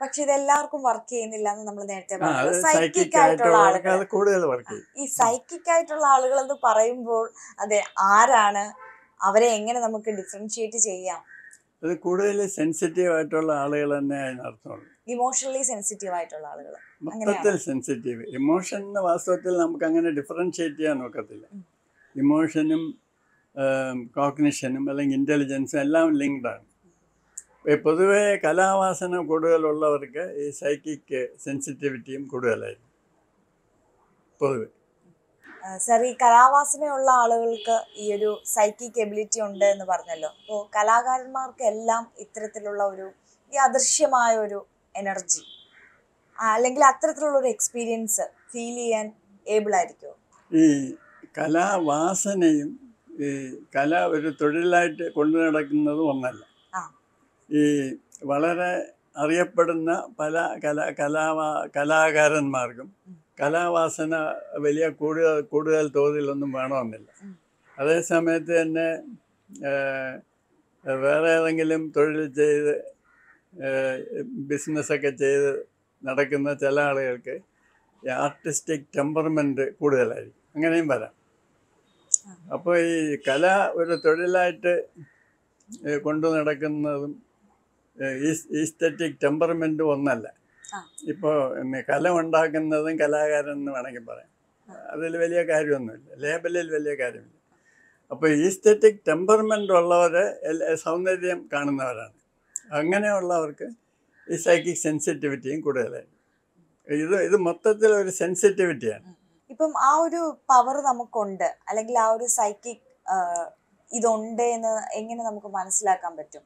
പക്ഷെ ഇത് എല്ലാവർക്കും വർക്ക് ചെയ്യുന്നില്ല എന്ന് നമ്മൾ നേരത്തെ ആ അത് പറഞ്ഞു സൈക്കിക് സൈക്കിക് ആയിട്ടുള്ള ആയിട്ടുള്ളവർക്ക് ആളുകൾ അത് കൂടുതൽ വർക്ക് ചെയ്യും ഈ സൈക്കിക് ആയിട്ടുള്ള ആളുകൾ എന്ന് പറയുമ്പോൾ അതെ ആരാണ് അവരെ എങ്ങനെ നമുക്ക് ഡിഫറൻഷിയേറ്റ് ചെയ്യാം അത് കൂടുതൽ സെൻസിറ്റീവ് ആയിട്ടുള്ള ആളുകൾ തന്നെ അതിനർത്ഥമുള്ളൂ ഇമോഷണലി സെൻസിറ്റീവ് ആയിട്ടുള്ള ആളുകൾ മൊത്തത്തിൽ സെൻസിറ്റീവ് ഇമോഷൻ എന്ന വാസ്തവത്തിൽ നമുക്ക് അങ്ങനെ ഡിഫറൻഷിയേറ്റ് ചെയ്യാൻ ഒക്കത്തില്ല ഉം. ഇമോഷനും കോഗ്നിഷനും അല്ലെങ്കിൽ ഇൻ്റലിജൻസും എല്ലാം ലിങ്ക്ഡ് ആണ് ഈ പൊതുവെ കലാവാസന കൂടുതലുള്ളവർക്ക് ഈ സൈക്കിക് സെൻസിറ്റിവിറ്റിയും കൂടുതലായിരിക്കും പൊതുവെ സർ ഈ കലാവാസനയുള്ള ആളുകൾക്ക് ഈ ഒരു സൈക്കിക് എബിലിറ്റി ഉണ്ട് എന്ന് പറഞ്ഞല്ലോ അപ്പോൾ കലാകാരന്മാർക്ക് എല്ലാം ഇത്തരത്തിലുള്ള ഒരു ഈ അദൃശ്യമായ ഒരു എനർജി അല്ലെങ്കിൽ അത്തരത്തിലുള്ള ഒരു എക്സ്പീരിയൻസ് ഫീൽ ചെയ്യാൻ ഏബിൾ ആയിരിക്കുമോ ഈ കലാവാസനയും ഈ കല ഒരു തൊഴിലായിട്ട് കൊണ്ടു നടക്കുന്നതും ഒന്നല്ല ആ. ഈ വളരെ അറിയപ്പെടുന്ന പല കല കലാവാ കലാകാരന്മാർക്കും ഉം. കലാവാസന വലിയ കൂടുതൽ കൂടുതൽ തോതിലൊന്നും വേണമെന്നില്ല ഉം. അതേ സമയത്ത് തന്നെ ഏഹ്, വേറെ ഏതെങ്കിലും തൊഴിൽ ചെയ്ത് ബിസിനസ്സൊക്കെ ചെയ്ത് നടക്കുന്ന ചില ആളുകൾക്ക് ഈ ആർട്ടിസ്റ്റിക് ടെമ്പർമെൻറ്റ് കൂടുതലായിരിക്കും അങ്ങനെയും വരാം അപ്പോൾ ഈ കല ഒരു തൊഴിലായിട്ട് ഏഹ് കൊണ്ടു നടക്കുന്നതും ഈസ്തറ്റിക് ടെമ്പർമെൻറ്റും ഒന്നല്ല ആ. ഇപ്പോൾ കല ഉണ്ടാക്കുന്നതും കലാകാരൻ എന്ന് വേണമെങ്കിൽ പറയാം അതിൽ വലിയ കാര്യമൊന്നുമില്ല ലേബലിൽ വലിയ കാര്യമില്ല അപ്പോൾ ഈസ്തറ്റിക് ടെമ്പർമെൻ്റ് ഉള്ളവർ സൗന്ദര്യം കാണുന്നവരാണ് അങ്ങനെയുള്ളവർക്ക് ഈ സൈക്കിക് സെൻസിറ്റിവിറ്റിയും കൂടുതലായിരിക്കും ഇത് ഇത് മൊത്തത്തിൽ ഒരു സെൻസിറ്റിവിറ്റിയാണ് ഇപ്പം ആ ഒരു പവർ നമുക്കുണ്ട് അല്ലെങ്കിൽ ആ ഒരു സൈക്കിക് ഇതുണ്ട് എന്ന് എങ്ങനെ നമുക്ക് മനസ്സിലാക്കാൻ പറ്റും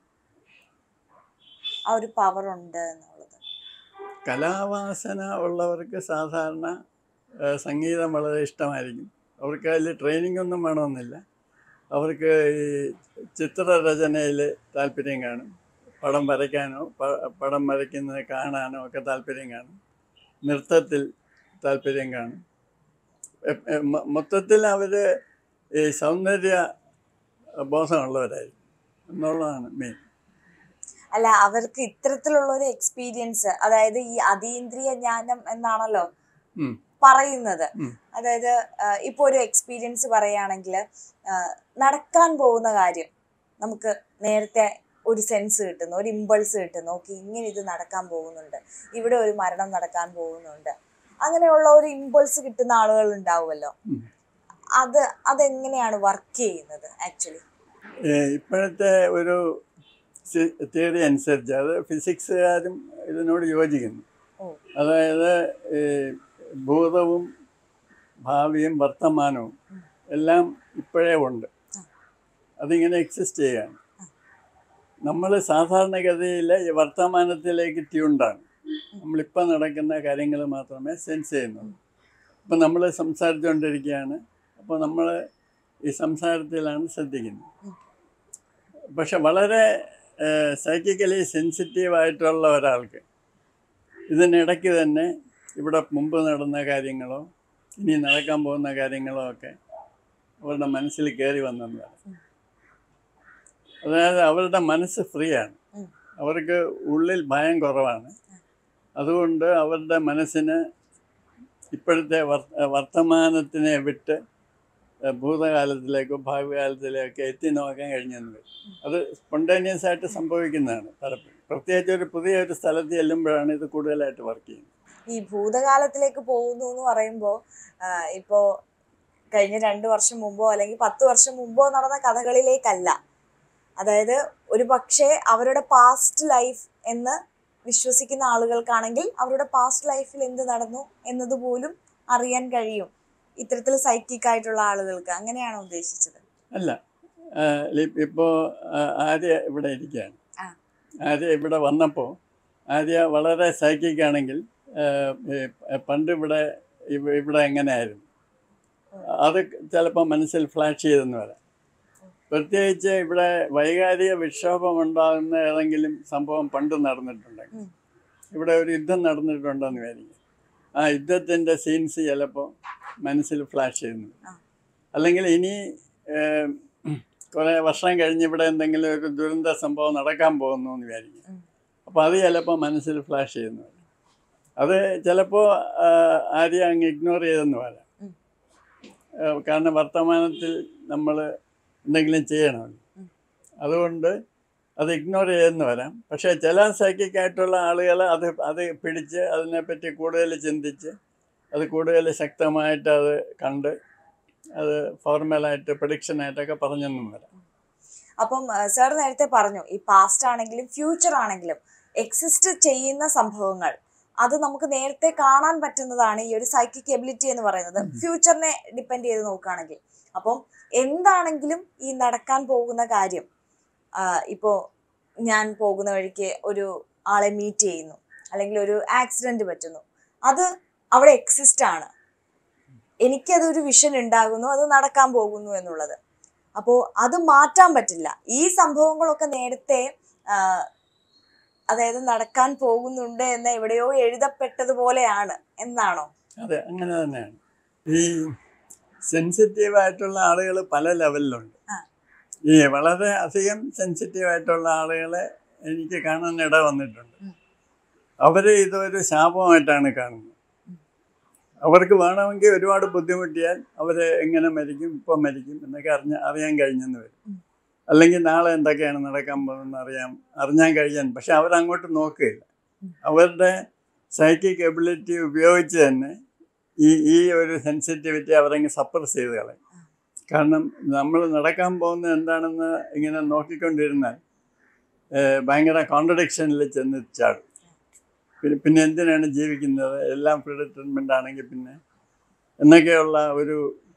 ആ ഒരു പവർ ഉണ്ട് എന്നുള്ളത് കലാവാസന ഉള്ളവർക്ക് സാധാരണ ആ, സംഗീതം വളരെ ഇഷ്ടമായിരിക്കും അവർക്ക് അതിൽ ട്രെയിനിങ് ഒന്നും വേണമെന്നില്ല അവർക്ക് ഈ ചിത്രരചനയിൽ താല്പര്യം കാണും പടം വരയ്ക്കാനോ പ- പടം വരയ്ക്കുന്നത് കാണാനോ ഒക്കെ താല്പര്യം കാണും നൃത്തത്തിൽ താല്പര്യം കാണും എ- എ- മൊ- മൊത്തത്തിൽ അവർ ഈ സൗന്ദര്യ ബോധമുള്ളവരായിരിക്കും എന്നുള്ളതാണ് മെയിൻ അല്ല അവർക്ക് ഇത്തരത്തിലുള്ള ഒരു എക്സ്പീരിയൻസ് അതായത് ഈ അതീന്ദ്രിയ ജ്ഞാനം എന്നാണല്ലോ ഉം. പറയുന്നത് ഉം. അതായത് ആഹ് ഇപ്പൊ ഒരു എക്സ്പീരിയൻസ് പറയുകയാണെങ്കിൽ നടക്കാൻ പോകുന്ന കാര്യം നമുക്ക് നേരത്തെ ഒരു സെൻസ് കിട്ടുന്നു ഒരു ഇമ്പൾസ് കിട്ടുന്നു ഓക്കെ ഇങ്ങനെ ഇത് നടക്കാൻ പോകുന്നുണ്ട് ഇവിടെ ഒരു മരണം നടക്കാൻ പോകുന്നുണ്ട് അങ്ങനെയുള്ള ഒരു ഇമ്പൾസ് കിട്ടുന്ന ആളുകൾ ഉണ്ടാവുമല്ലോ ഉം. അത് അതെങ്ങനെയാണ് വർക്ക് ചെയ്യുന്നത് ആക്ച്വലി ഏഹ് ഇപ്പോഴത്തെ ഒരു തിയറി അനുസരിച്ച് അത് ഫിസിക്സുകാരും ഇതിനോട് യോജിക്കുന്നു ഓ. അതായത് ഈ ഭൂതവും ഭാവിയും വർത്തമാനവും ഉം. എല്ലാം ഇപ്പോഴേ ഉണ്ട് ആ. അതിങ്ങനെ എക്സിസ്റ്റ് ചെയ്യാണ് നമ്മൾ സാധാരണഗതിയിൽ ഈ വർത്തമാനത്തിലേക്ക് ട്യൂണ്ടാണ് നമ്മളിപ്പോൾ നടക്കുന്ന കാര്യങ്ങൾ മാത്രമേ സെൻസ് ചെയ്യുന്നുള്ളൂ ഇപ്പം നമ്മൾ സംസാരിച്ചുകൊണ്ടിരിക്കുകയാണ് അപ്പോൾ നമ്മൾ ഈ സംസാരത്തിലാണ് ശ്രദ്ധിക്കുന്നത് ഉം. പക്ഷെ വളരെ സൈക്കിക്കലി സെൻസിറ്റീവ് ആയിട്ടുള്ള ഒരാൾക്ക് ഇതിനിടയ്ക്ക് തന്നെ ഇവിടെ മുമ്പ് നടന്ന കാര്യങ്ങളോ ഇനി നടക്കാൻ പോകുന്ന കാര്യങ്ങളോ ഒക്കെ അവരുടെ മനസ്സിൽ കയറി വന്നെന്ന് പറയാം ഉം. അതായത് അവരുടെ മനസ്സ് ഫ്രീ ആണ് ഉം. അവർക്ക് ഉള്ളിൽ ഭയം കുറവാണ് അതുകൊണ്ട് അവരുടെ മനസ്സിന് ഇപ്പോഴത്തെ വർ- വർത്തമാനത്തിനെ വിട്ട് ഏഹ് ഭൂതകാലത്തിലേക്കോ ഭാവി കാലത്തിലേക്കോ എത്തി നോക്കാൻ കഴിഞ്ഞെന്ന് വരും അത് സ്പോണ്ടേനിയസ് ആയിട്ട് സംഭവിക്കുന്നതാണ് പലപ്പോഴും പ്രത്യേകിച്ച് ഒരു പുതിയ ഒരു സ്ഥലത്ത് ചെല്ലുമ്പോഴാണ് ഇത് കൂടുതലായിട്ട് വർക്ക് ചെയ്യുന്നത് ഈ ഭൂതകാലത്തിലേക്ക് പോകുന്നു എന്ന് പറയുമ്പോൾ ഇപ്പോൾ കഴിഞ്ഞ രണ്ട് വർഷം മുമ്പോ അല്ലെങ്കിൽ പത്ത് വർഷം മുമ്പോ നടന്ന കഥകളിലേക്കല്ല അതായത് ഒരു പക്ഷേ അവരുടെ പാസ്റ്റ് ലൈഫ് എന്ന് വിശ്വസിക്കുന്ന ആളുകൾക്കാണെങ്കിൽ അവരുടെ പാസ്റ്റ് ലൈഫിൽ എന്ത് നടന്നു എന്നതുപോലും അറിയാൻ കഴിയും ഇത്തരത്തിൽ സൈക്കിക് ആയിട്ടുള്ള ആളുകൾക്ക് അങ്ങനെയാണോ ഉദ്ദേശിച്ചത് അല്ല ഇപ്പോൾ ആര്യ ഇവിടെ ഇരിക്കുകയാണ് ആ. ആര്യ ഇവിടെ വന്നപ്പോൾ ആര്യ വളരെ സൈക്കിക് ആണെങ്കിൽ ആഹ് ഈ പണ്ട് ഇവിടെ ഇവ- ഇവിടെ എങ്ങനെയായിരുന്നു അത് ചിലപ്പോൾ മനസ്സിൽ ഫ്ലാഷ് ചെയ്തെന്ന് വരാം പ്രത്യേകിച്ച് ഇവിടെ വൈകാരിക വിക്ഷോഭം ഉണ്ടാകുന്ന ഏതെങ്കിലും സംഭവം പണ്ട് നടന്നിട്ടുണ്ടെങ്കിൽ ഉം. ഇവിടെ ഒരു യുദ്ധം നടന്നിട്ടുണ്ടെന്ന് വിചാരിക്കും ആ യുദ്ധത്തിൻ്റെ സീൻസ് ചിലപ്പോൾ മനസ്സിൽ ഫ്ലാഷ് ചെയ്യുന്നു ആ. അല്ലെങ്കിൽ ഇനി ഏം, കുറേ വർഷം കഴിഞ്ഞ് ഇവിടെ എന്തെങ്കിലും ഒരു ദുരന്ത സംഭവം നടക്കാൻ പോകുന്നു എന്ന് വിചാരിക്കും ഉം. അപ്പോൾ അത് ചിലപ്പോൾ മനസ്സിൽ ഫ്ലാഷ് ചെയ്യുന്നു അത് ചിലപ്പോൾ ആരെയും അങ്ങ് ഇഗ്നോർ ചെയ്തെന്ന് വരാം ഉം. ആ, കാരണം വർത്തമാനത്തിൽ നമ്മൾ എന്തെങ്കിലും ചെയ്യണമല്ലോ ഉം. അതുകൊണ്ട് അത് ഇഗ്നോർ ചെയ്തെന്ന് വരാം പക്ഷേ ചില സൈക്കിക് ആയിട്ടുള്ള ആളുകൾ അത് അത് പിടിച്ച് അതിനെപ്പറ്റി കൂടുതൽ ചിന്തിച്ച് അത് കൂടുതൽ ശക്തമായിട്ട് അത് കണ്ട് അത് ഫോർമലായിട്ട് പ്രഡിക്ഷനായിട്ടൊക്കെ പറഞ്ഞെന്നും വരാം അപ്പം സാർ നേരത്തെ പറഞ്ഞു ഈ പാസ്റ്റ് ആണെങ്കിലും ഫ്യൂച്ചർ ആണെങ്കിലും എക്സിസ്റ്റ് ചെയ്യുന്ന സംഭവങ്ങൾ അത് നമുക്ക് നേരത്തെ കാണാൻ പറ്റുന്നതാണ് ഈ ഒരു സൈക്കിക് എബിലിറ്റി എന്ന് പറയുന്നത് ഫ്യൂച്ചറിനെ ഡിപ്പെൻഡ് ചെയ്ത് നോക്കുകയാണെങ്കിൽ അപ്പം എന്താണെങ്കിലും ഈ നടക്കാൻ പോകുന്ന കാര്യം ആ, ഇപ്പോ ഞാൻ പോകുന്ന വഴിക്ക് ഒരു ആളെ മീറ്റ് ചെയ്യുന്നു അല്ലെങ്കിൽ ഒരു ആക്സിഡന്റ് പറ്റുന്നു അത് അവിടെ എക്സിസ്റ്റ് ആണ് എനിക്കതൊരു വിഷൻ ഉണ്ടാകുന്നു അത് നടക്കാൻ പോകുന്നു എന്നുള്ളത് അപ്പോൾ അത് മാറ്റാൻ പറ്റില്ല ഈ സംഭവങ്ങളൊക്കെ നേരത്തെ ആ, അതായത് നടക്കാൻ പോകുന്നുണ്ട് എന്ന് എവിടെയോ എഴുതപ്പെട്ടതുപോലെയാണ് എന്നാണോ അതെ അങ്ങനെ തന്നെയാണ് ഈ സെൻസിറ്റീവ് ആയിട്ടുള്ള ആളുകൾ പല ലെവലിലുണ്ട് ആ. ഈ വളരെ അധികം സെൻസിറ്റീവ് ആയിട്ടുള്ള ആളുകളെ എനിക്ക് കാണാൻ ഇട വന്നിട്ടുണ്ട് ഉം. അവര് ഇതൊരു ശാപമായിട്ടാണ് കാണുന്നത് അവർക്ക് വേണമെങ്കിൽ ഒരുപാട് ബുദ്ധിമുട്ടിയാൽ അവർ എങ്ങനെ മരിക്കും ഇപ്പം മരിക്കും എന്നൊക്കെ അറിഞ്ഞ അറിയാൻ കഴിഞ്ഞെന്ന് വരും ഉം. അല്ലെങ്കിൽ നാളെ എന്തൊക്കെയാണ് നടക്കാൻ പോകുന്നത് അറിയാം അറിഞ്ഞാൻ കഴിയാൻ പക്ഷെ അവരങ്ങോട്ട് നോക്കുകയില്ല ഉം. അവരുടെ സൈക്കിക് എബിലിറ്റി ഉപയോഗിച്ച് തന്നെ ഈ ഈ ഒരു സെൻസിറ്റിവിറ്റി അവരങ്ങ് സപ്രസ് ചെയ്ത് കളയും കാരണം നമ്മൾ നടക്കാൻ പോകുന്നത് എന്താണെന്ന് ഇങ്ങനെ നോക്കിക്കൊണ്ടിരുന്നാൽ ഏഹ്, ഭയങ്കര കോൺട്രഡിക്ഷനിൽ ചെന്ന് ചാടും പിന്നെ പിന്നെ എന്തിനാണ് ജീവിക്കുന്നത് എല്ലാം പ്രിഡിറ്റർമെൻ്റ് ആണെങ്കിൽ പിന്നെ എന്നൊക്കെയുള്ള ഒരു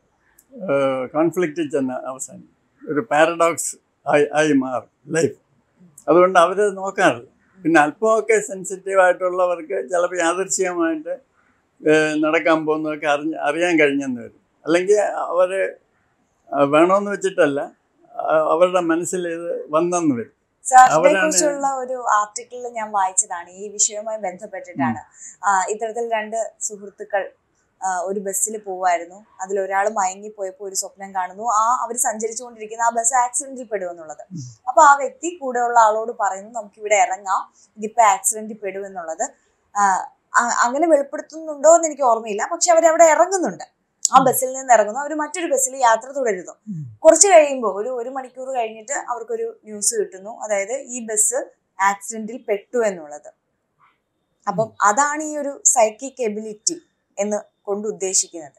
കോൺഫ്ലിക്റ്റിൽ ചെന്ന് അവസാനം ഒരു പാരഡോക്സ് ആയി ആയി മാറും ലൈഫ് അതുകൊണ്ട് അവരത് നോക്കാറില്ല പിന്നെ അല്പമൊക്കെ സെൻസിറ്റീവ് ആയിട്ടുള്ളവർക്ക് ചിലപ്പോൾ യാദൃശ്ചികമായിട്ട് ഏഹ്, നടക്കാൻ പോകുന്നതൊക്കെ അറിഞ്ഞ് അറിയാൻ കഴിഞ്ഞെന്ന് വരും അല്ലെങ്കിൽ അവർ വേണമെന്ന് വെച്ചിട്ടല്ല ആ- അവരുടെ മനസ്സിൽ ഇത് വന്നെന്ന് വരും സാറിനെ അവരാണ് കുറിച്ചുള്ള ഒരു ആർട്ടിക്കിളിൽ ഞാൻ വായിച്ചതാണ് ഈ വിഷയവുമായി ബന്ധപ്പെട്ടിട്ടാണ് ആ, ഇത്തരത്തിൽ രണ്ട് സുഹൃത്തുക്കൾ ആ, ഒരു ബസ്സിൽ പോവായിരുന്നു അതിൽ ഒരാൾ മയങ്ങിപ്പോയപ്പോൾ ഒരു സ്വപ്നം കാണുന്നു ആ അവർ സഞ്ചരിച്ചുകൊണ്ടിരിക്കുന്ന ആ ബസ് ആക്സിഡന്റിൽ പെടുമെന്നുള്ളത് ഉം. അപ്പൊ ആ വ്യക്തി കൂടെയുള്ള ആളോട് പറയുന്നു നമുക്ക് ഇവിടെ ഇറങ്ങാം ഇതിപ്പോ ആക്സിഡന്റിൽ പെടുമെന്നുള്ളത് ആ, അ- അങ്ങനെ വെളിപ്പെടുത്തുന്നുണ്ടോ എന്ന് എനിക്ക് ഓർമ്മയില്ല പക്ഷെ അവരവിടെ ഇറങ്ങുന്നുണ്ട് ആ ബസ്സിൽ നിന്ന് ഇറങ്ങുന്നു അവർ മറ്റൊരു ബസ്സിൽ യാത്ര തുടരുന്നു ഉം. കുറച്ച് കഴിയുമ്പോൾ ഒരു ഒരു മണിക്കൂർ കഴിഞ്ഞിട്ട് അവർക്കൊരു ന്യൂസ് കിട്ടുന്നു അതായത് ഈ ബസ് ആക്സിഡന്റിൽ പെട്ടു എന്നുള്ളത് അപ്പം അതാണ് ഈ ഒരു സൈക്കിക് എബിലിറ്റി എന്ന് കൊണ്ട് ഉദ്ദേശിക്കുന്നത്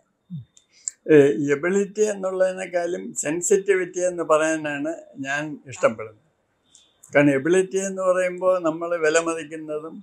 എബിലിറ്റി എന്നുള്ളതിനേക്കാളും സെൻസിറ്റിവിറ്റി എന്ന് പറയാനാണ് ഞാൻ ഇഷ്ടപ്പെടുന്നത് കാരണം എബിലിറ്റി എന്ന് പറയുമ്പോൾ നമ്മൾ വിലമതിക്കുന്നതും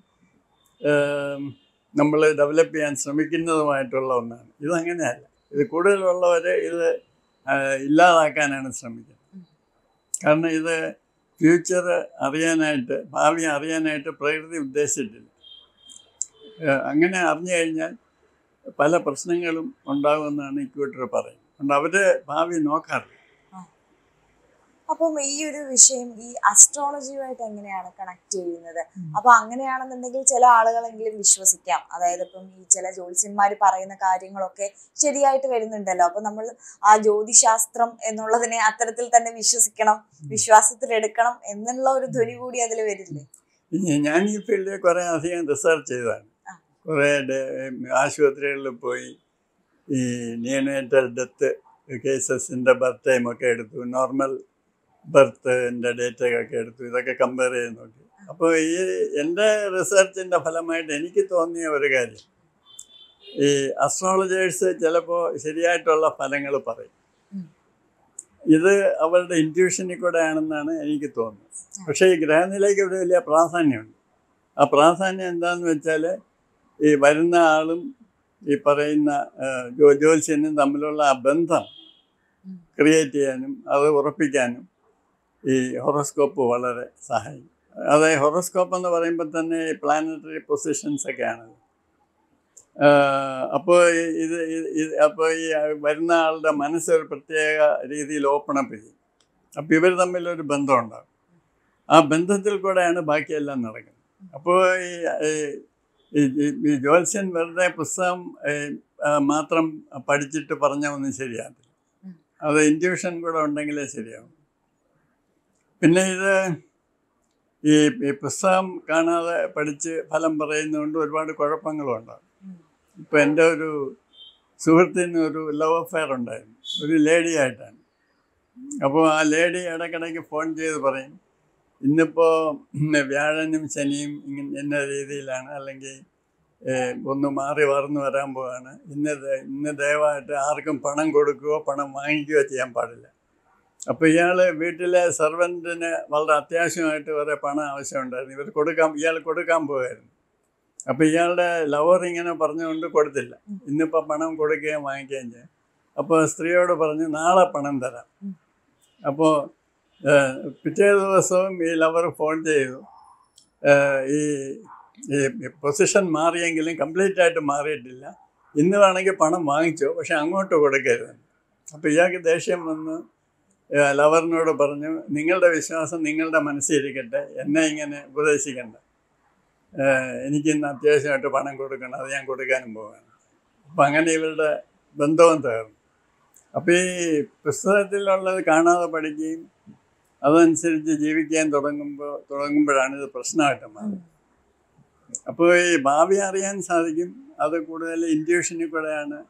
നമ്മൾ ഡെവലപ്പ് ചെയ്യാൻ ശ്രമിക്കുന്നതുമായിട്ടുള്ള ഒന്നാണ് ഇതങ്ങനെയല്ല ഇത് കൂടുതലുള്ളവർ ഇത് ആ, ഇല്ലാതാക്കാനാണ് ശ്രമിക്കുന്നത് കാരണം ഇത് ഫ്യൂച്ചർ അറിയാനായിട്ട് ഭാവി അറിയാനായിട്ട് പ്രകൃതി ഉദ്ദേശിച്ചിട്ടില്ല ഏഹ് അങ്ങനെ അറിഞ്ഞു കഴിഞ്ഞാൽ പല പ്രശ്നങ്ങളും ഉണ്ടാകുമെന്നാണ് ഇക്വേറ്റർ പറയുന്നത് അതുകൊണ്ട് അവര് ഭാവി നോക്കാറില്ല അപ്പം ഈ ഒരു വിഷയം ഈ അസ്ട്രോളജിയുമായിട്ട് എങ്ങനെയാണ് കണക്ട് ചെയ്യുന്നത് അപ്പൊ അങ്ങനെയാണെന്നുണ്ടെങ്കിൽ ചില ആളുകളെങ്കിലും വിശ്വസിക്കാം അതായത് ഇപ്പം ഈ ചില ജ്യോത്സ്യന്മാർ പറയുന്ന കാര്യങ്ങളൊക്കെ ശരിയായിട്ട് വരുന്നുണ്ടല്ലോ അപ്പൊ നമ്മൾ ആ ജ്യോതിശാസ്ത്രം എന്നുള്ളതിനെ അത്തരത്തിൽ തന്നെ വിശ്വസിക്കണം വിശ്വാസത്തിൽ എടുക്കണം എന്നുള്ള ഒരു ധ്വനി കൂടി അതിൽ വരില്ലേ ഇനി ഞാൻ ഈ ഫീൽഡിൽ കുറേ അധികം റിസർച്ച് ചെയ്തതാണ് ആ. കുറേ ഡെ- ആശുപത്രികളിൽ പോയി ഈ നിയനേറ്റൽ ഡെത്ത് കേസസിൻ്റെ ബർത്ത് ടൈമൊക്കെ എടുത്തു നോർമൽ ബർത്തിൻ്റെ ഡേറ്റൊക്കെ എടുത്തു ഇതൊക്കെ കമ്പയർ ചെയ്ത് നോക്കി അപ്പോൾ ഈ എൻ്റെ റിസർച്ചിൻ്റെ ഫലമായിട്ട് എനിക്ക് തോന്നിയ ഒരു കാര്യം ഈ അസ്ട്രോളജേഴ്സ് ചിലപ്പോൾ ശരിയായിട്ടുള്ള ഫലങ്ങൾ പറയും ഉം. ഇത് അവരുടെ ഇൻറ്റ്യൂഷനിൽ കൂടെ ആണെന്നാണ് എനിക്ക് തോന്നുന്നത് പക്ഷേ ഈ ഗ്രഹനിലയ്ക്ക് ഒരു വലിയ പ്രാധാന്യമുണ്ട് ആ പ്രാധാന്യം എന്താണെന്ന് വെച്ചാൽ ഈ വരുന്ന ആളും ഈ പറയുന്ന ആ, ജോ ജ്യോത്സ്യനും തമ്മിലുള്ള ആ ബന്ധം ഉം. ക്രിയേറ്റ് ചെയ്യാനും അത് ഉറപ്പിക്കാനും ഈ ഹൊറോസ്കോപ്പ് വളരെ സഹായിക്കും അതായത് ഹൊറോസ്കോപ്പ് എന്ന് പറയുമ്പോൾ തന്നെ ഈ പ്ലാനറ്ററി പൊസിഷൻസ് ഒക്കെയാണല്ലോ അപ്പോൾ ഇത് ഇത്- ഇത് അപ്പോൾ ഈ വരുന്ന ആളുടെ മനസ്സ് ഒരു പ്രത്യേക രീതിയിൽ ഓപ്പൺ അപ്പ് ചെയ്യും അപ്പോൾ ഇവർ തമ്മിലൊരു ബന്ധം ഉണ്ടാകും ആ ബന്ധത്തിൽ കൂടെയാണ് ബാക്കിയെല്ലാം നടക്കുന്നത് അപ്പോൾ ഈ ഈ- ഈ- ഈ- ഈ ജ്യോത്സ്യൻ വെറുതെ പുസ്തകം ഏ, ആ, മാത്രം പഠിച്ചിട്ട് പറഞ്ഞ ഒന്നും ശരിയാകില്ല ഉം. അത് ഇൻറ്റ്യൂഷൻ കൂടെ ഉണ്ടെങ്കിലേ ശരിയാവും പിന്നെ ഇത് ഈ ഈ പുസ്തകം കാണാതെ പഠിച്ച് ഫലം പറയുന്നതുകൊണ്ട് ഒരുപാട് കുഴപ്പങ്ങളും ഉണ്ടാകും ഉം. ഇപ്പം എൻ്റെ ഒരു സുഹൃത്തിന് ഒരു ലവ് അഫെയർ ഉണ്ടായിരുന്നു ഒരു ലേഡി ആയിട്ടാണ് അപ്പോൾ ആ ലേഡി ഇടയ്ക്കിടയ്ക്ക് ഫോൺ ചെയ്ത് പറയും ഇന്നിപ്പോൾ വ്യാഴനും ശനിയും ഇങ്ങനെ ഇന്ന രീതിയിലാണ് അല്ലെങ്കിൽ ഏഹ്, ഒന്ന് മാറി വളർന്നു വരാൻ പോവാണ് ഇന്ന് ദേ- ഇന്ന് ദയവായിട്ട് ആർക്കും പണം കൊടുക്കുകയോ പണം വാങ്ങിക്കുകയോ ചെയ്യാൻ പാടില്ല അപ്പോൾ ഇയാൾ വീട്ടിലെ സെർവൻറ്റിന് വളരെ അത്യാവശ്യമായിട്ട് കുറേ പണം ആവശ്യമുണ്ടായിരുന്നു ഇവർ കൊടുക്കാൻ ഇയാൾ കൊടുക്കാൻ പോകായിരുന്നു അപ്പോൾ ഇയാളുടെ ലവർ ഇങ്ങനെ പറഞ്ഞുകൊണ്ട് കൊടുത്തില്ല ഇന്നിപ്പോൾ പണം കൊടുക്കുകയും വാങ്ങിക്കുകയും ചെയ്യും അപ്പോൾ സ്ത്രീയോട് പറഞ്ഞു നാളെ പണം തരാം ഉം. അപ്പോൾ പിറ്റേ ദിവസവും ഈ ലവർ ഫോൺ ചെയ്തു ഏഹ്, ഈ ഈ പൊസിഷൻ മാറിയെങ്കിലും കംപ്ലീറ്റ് ആയിട്ട് മാറിയിട്ടില്ല ഇന്ന് വേണമെങ്കിൽ പണം വാങ്ങിച്ചോ പക്ഷെ അങ്ങോട്ട് കൊടുക്കരുത് അപ്പോൾ ഇയാൾക്ക് ദേഷ്യം വന്ന് ഏഹ്, ലവറിനോട് പറഞ്ഞു നിങ്ങളുടെ വിശ്വാസം നിങ്ങളുടെ മനസ്സിലിരിക്കട്ടെ എന്നെ ഇങ്ങനെ ഉപദേശിക്കണ്ട ഏഹ്, എനിക്ക് ഇന്ന് അത്യാവശ്യമായിട്ട് പണം കൊടുക്കണം അത് ഞാൻ കൊടുക്കാനും പോവുകയാണ് അപ്പം അങ്ങനെ ഇവരുടെ ബന്ധവും തകർന്നു അപ്പോൾ ഈ പുസ്തകത്തിലുള്ളത് കാണാതെ പഠിക്കുകയും അതനുസരിച്ച് ജീവിക്കാൻ തുടങ്ങുമ്പോൾ തുടങ്ങുമ്പോഴാണ് ഇത് പ്രശ്നമായിട്ട് മാറുന്നത് അപ്പോൾ ഈ ഭാവി അറിയാൻ സാധിക്കും അത് കൂടുതൽ ഇൻഡ്യൂഷനിൽ കൂടെയാണ്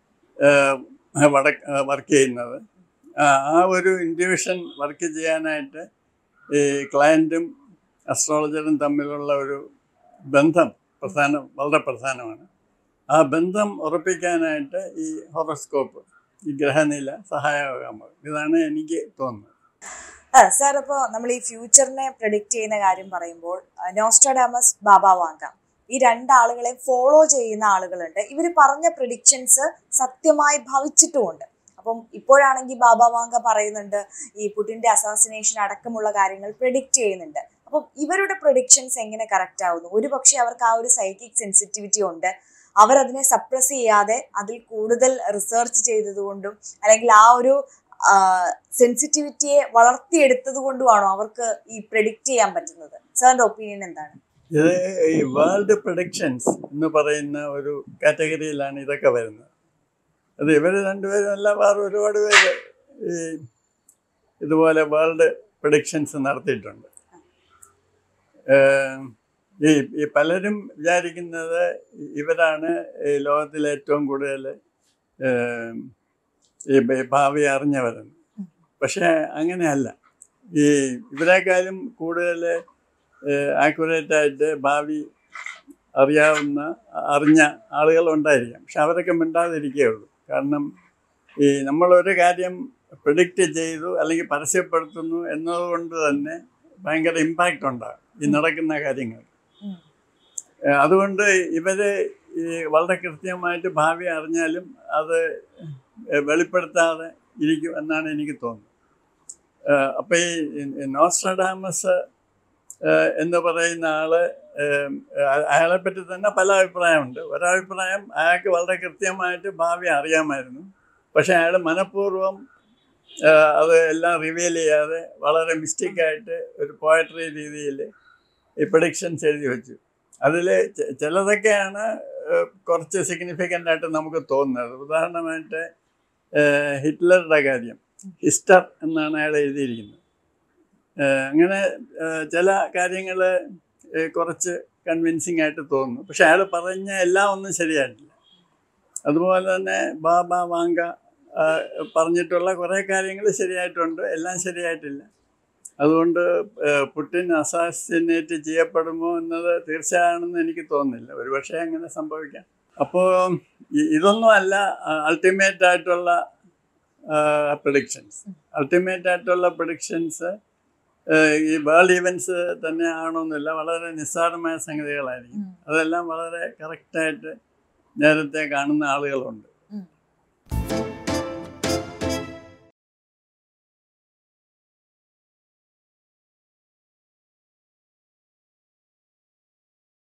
വർക്ക് ചെയ്യുന്നത് ആ ആ ഒരു ഇൻഡ്യൂഷൻ വർക്ക് ചെയ്യാനായിട്ട് ഈ ക്ലയൻറ്റും അസ്ട്രോളജറും തമ്മിലുള്ള ഒരു ബന്ധം പ്രധാനം വളരെ പ്രധാനമാണ് ആ ബന്ധം ഉറപ്പിക്കാനായിട്ട് ഈ ഹൊറോസ്കോപ്പ് ഈ ഗ്രഹനില സഹായമാകാൻ പോകും ഇതാണ് എനിക്ക് തോന്നുന്നത് ആ, സാർ ഇപ്പോൾ നമ്മൾ ഈ ഫ്യൂച്ചറിനെ പ്രഡിക്റ്റ് ചെയ്യുന്ന കാര്യം പറയുമ്പോൾ നോസ്ട്രഡാമസ് ബാബ വാങ്ക ഈ രണ്ടാളുകളെ ഫോളോ ചെയ്യുന്ന ആളുകളുണ്ട് ഇവർ പറഞ്ഞ പ്രഡിക്ഷൻസ് സത്യമായി ഭവിച്ചിട്ടുമുണ്ട് അപ്പം ഇപ്പോഴാണെങ്കിൽ ബാബ വാങ്ക പറയുന്നുണ്ട് ഈ പുടിന്റെ അസാസിനേഷൻ അടക്കമുള്ള കാര്യങ്ങൾ പ്രഡിക്റ്റ് ചെയ്യുന്നുണ്ട് അപ്പം ഇവരുടെ പ്രഡിക്ഷൻസ് എങ്ങനെ കറക്റ്റ് ആവുന്നു ഒരു പക്ഷേ അവർക്ക് ആ ഒരു സൈക്കിക് സെൻസിറ്റിവിറ്റി ഉണ്ട് അവർ അതിനെ സപ്രസ് ചെയ്യാതെ അതിൽ കൂടുതൽ റിസർച്ച് ചെയ്തതുകൊണ്ടും അല്ലെങ്കിൽ ആ ഒരു സെൻസിറ്റിവിറ്റിയെ വളർത്തിയെടുത്തത് കൊണ്ടുമാണോ അവർക്ക് ഈ പ്രെഡിക്റ്റ് ചെയ്യാൻ പറ്റുന്നത് സാറിന്റെ ഒപ്പീനിയൻ എന്താണ് ഇത് ഈ വേൾഡ് പ്രൊഡിക്ഷൻസ് എന്ന് പറയുന്ന ഒരു കാറ്റഗറിയിലാണ് ഇതൊക്കെ വരുന്നത് അത് ഇവർ രണ്ടുപേരും അല്ല വേറെ ഒരുപാട് പേര് ഈ ഇതുപോലെ വേൾഡ് പ്രൊഡിക്ഷൻസ് നടത്തിയിട്ടുണ്ട് ഏം, ഈ ഈ പലരും വിചാരിക്കുന്നത് ഇവരാണ് ഈ ലോകത്തിലെ ഏറ്റവും കൂടുതൽ ഏം, ഈ ഭ- ഭാവി അറിഞ്ഞവരെന്ന് പക്ഷേ അങ്ങനെയല്ല ഈ ഇവരെക്കാളും കൂടുതൽ ആക്യുറേറ്റ് ആയിട്ട് ഭാവി അറിയാവുന്ന അറിഞ്ഞ ആളുകൾ ഉണ്ടായിരിക്കാം പക്ഷെ അവരൊക്കെ മിണ്ടാതിരിക്കുകയുള്ളൂ കാരണം ഈ നമ്മളൊരു കാര്യം പ്രിഡിക്റ്റ് ചെയ്തു അല്ലെങ്കിൽ പരസ്യപ്പെടുത്തുന്നു എന്നതുകൊണ്ട് തന്നെ ഭയങ്കര ഇമ്പാക്റ്റ് ഉണ്ടാകും ഈ നടക്കുന്ന കാര്യങ്ങൾ ഉം. ഏഹ് അതുകൊണ്ട് ഇവര് ഈ വളരെ കൃത്യമായിട്ട് ഭാവി അറിഞ്ഞാലും അത് വെളിപ്പെടുത്താതെ ഇരിക്കും എന്നാണ് എനിക്ക് തോന്നുന്നത് ഏഹ് അപ്പൊ ഈ നോസ്ട്രഡാമസ് ഏഹ് എന്ന് പറയുന്ന ആള് ഏഹ് അയാളെ പറ്റി തന്നെ പല അഭിപ്രായമുണ്ട് ഒരഭിപ്രായം അയാൾക്ക് വളരെ കൃത്യമായിട്ട് ഭാവി അറിയാമായിരുന്നു പക്ഷെ അയാൾ മനഃപൂർവ്വം ഏഹ് അത് എല്ലാം റിവീൽ ചെയ്യാതെ വളരെ മിസ്റ്റേക്കായിട്ട് ഒരു പോയട്രി രീതിയിൽ ഈ പ്രഡിക്ഷൻസ് എഴുതി വെച്ചു അതിൽ ചിലതൊക്കെയാണ് ഏഹ് കുറച്ച് സിഗ്നിഫിക്കൻ്റ് ആയിട്ട് നമുക്ക് തോന്നുന്നത് ഉദാഹരണമായിട്ട് ഏഹ് ഹിറ്റ്ലറുടെ കാര്യം ഹിസ്റ്റർ എന്നാണ് അയാൾ എഴുതിയിരിക്കുന്നത് ഏഹ് അങ്ങനെ ഏഹ് ചില കാര്യങ്ങൾ കുറച്ച് കൺവിൻസിങ് ആയിട്ട് തോന്നുന്നു പക്ഷെ അയാൾ പറഞ്ഞ എല്ലാം ഒന്നും ശരിയായിട്ടില്ല അതുപോലെ തന്നെ ബാബ വാങ്ക ആ, പറഞ്ഞിട്ടുള്ള കുറേ കാര്യങ്ങൾ ശരിയായിട്ടുണ്ട് എല്ലാം ശരിയായിട്ടില്ല അതുകൊണ്ട് ഏഹ്, പുടിൻ അസാസിനേറ്റ് ചെയ്യപ്പെടുമോ എന്നത് തീർച്ചയാണെന്ന് എനിക്ക് തോന്നുന്നില്ല ഒരുപക്ഷെ അങ്ങനെ സംഭവിക്കാം അപ്പോൾ ഇതൊന്നും അല്ല അൾട്ടിമേറ്റ് ആയിട്ടുള്ള പ്രഡിക്ഷൻസ് അൾട്ടിമേറ്റ് ആയിട്ടുള്ള പ്രഡിക്ഷൻസ് ഈ വേൾഡ് ഈവൻസ് തന്നെ ആണോന്നില്ല വളരെ നിസ്സാരമായ സംഗതികളായിരിക്കും അതെല്ലാം വളരെ കറക്റ്റായിട്ട് നേരത്തെ കാണുന്ന ആളുകളുണ്ട്